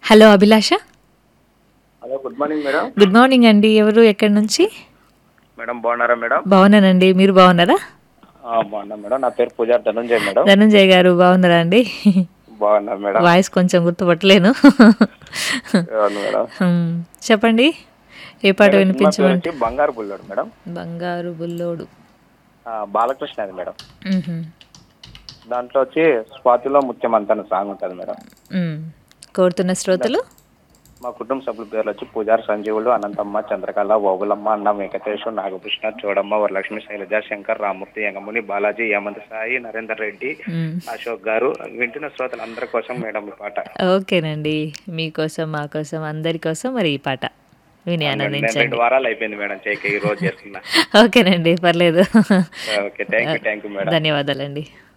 Hello Abhilasha hello good morning madam good morning అండి ఎవరు ఎక్కడి నుంచి మేడం బాగున్నారా మేడం బాగున్నానండి మీరు బాగున్నారా ఆ, బాగున్నా మేడం నా పేరు పూజార్ ధనుంజయ్ మేడం ధనంజయ్ గారు బాగున్నారా అండి బాగున్నా మేడం వాయిస్ కొంచెం గుర్తుపట్టలేను అవును మేడం హ్మ్. చెప్పండి ఏ పాట మేడం, సినిమా పేరు వినిపించమంటే వచ్చి బంగారు బుల్లోడు మేడం బంగారు బుల్లోడు ఆ, బాలకృష్ణ అది మేడం మ్హూ. దాంట్లో వచ్చి స్వాతిలో ముత్యం అంతన సాంగ్ ఉంటుంది మేడం మ్. కోరుతున్న శ్రోతలు మా కుటుంబ సభ్యుల పేర్లు వచ్చి పూజారి సంజీవులు అనంతమ్మ చంద్రకళ ఓగులమ్మ అన్న వెంకటేష్ నాగకృష్ణ చోడమ్మ వరలక్ష్మి శైలజ శంకర్ రామూర్తి యంగముని బాలాజీ హేమంత్ సాయి నరేందర్ రెడ్డి మ్. అశోక్ గారు వింటున్న శ్రోతలు అందరి కోసం మేడం ఈ పాట ఓకేనండి మీకోసం మా కోసం అందరి కోసం మరి ఈ పాట విని నేను ఆనందించండి రెండు వారాలు అయిపోయింది మేడం చేయక ఈ రోజు చేస్తున్నా ఓకేనండి పర్లేదు okay thank you thank you madam ధన్యవాదాలండి